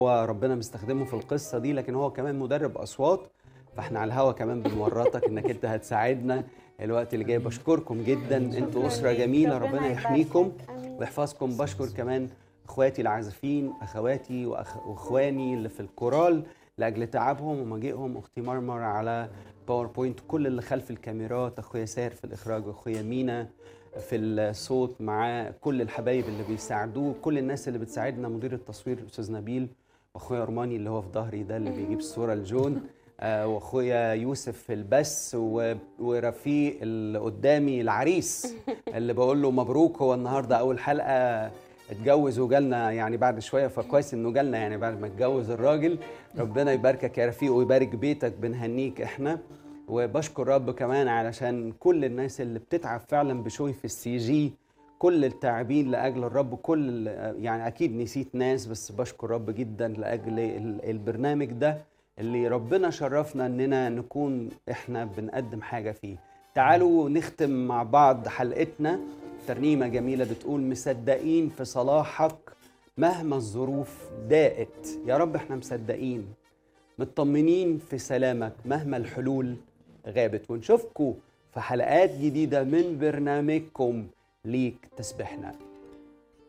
هو ربنا مستخدمه في القصه دي لكن هو كمان مدرب اصوات فاحنا على الهوا كمان بنورطك انك انت هتساعدنا الوقت اللي جاي بشكركم جدا انتوا اسره ليك. جميله ربنا ربنا يحميكم يباركك. آمين. ويحفظكم بشكر كمان اخواتي العازفين اخواتي وأخ... واخواني اللي في الكورال لاجل تعبهم ومجيئهم اختي مرمر على باوربوينت كل اللي خلف الكاميرات اخويا سار في الاخراج واخويا مينا في الصوت معاه كل الحبايب اللي بيساعدوه كل الناس اللي بتساعدنا مدير التصوير الاستاذ نبيل واخويا ارماني اللي هو في ظهري ده اللي بيجيب الصوره لجون آه، واخويا يوسف في البث و- ورفيق اللي قدامي العريس اللي بقول له مبروك هو النهارده اول حلقه اتجوز وجالنا يعني بعد شويه فكويس انه جالنا يعني بعد ما اتجوز الراجل ربنا يباركك يا رفيق ويبارك بيتك بنهنيك احنا وبشكر رب كمان علشان كل الناس اللي بتتعب فعلا بشوي في السي جي كل التاعبين لاجل الرب كل ال- يعني اكيد نسيت ناس بس بشكر رب جدا لاجل ال- البرنامج ده اللي ربنا شرفنا اننا نكون احنا بنقدم حاجه فيه تعالوا نختم مع بعض حلقتنا ترنيمه جميله بتقول مصدقين في صلاحك مهما الظروف ضاقت يا رب احنا مصدقين مطمنين في سلامك مهما الحلول غابت ونشوفكم في حلقات جديده من برنامجكم ليك تسبحنا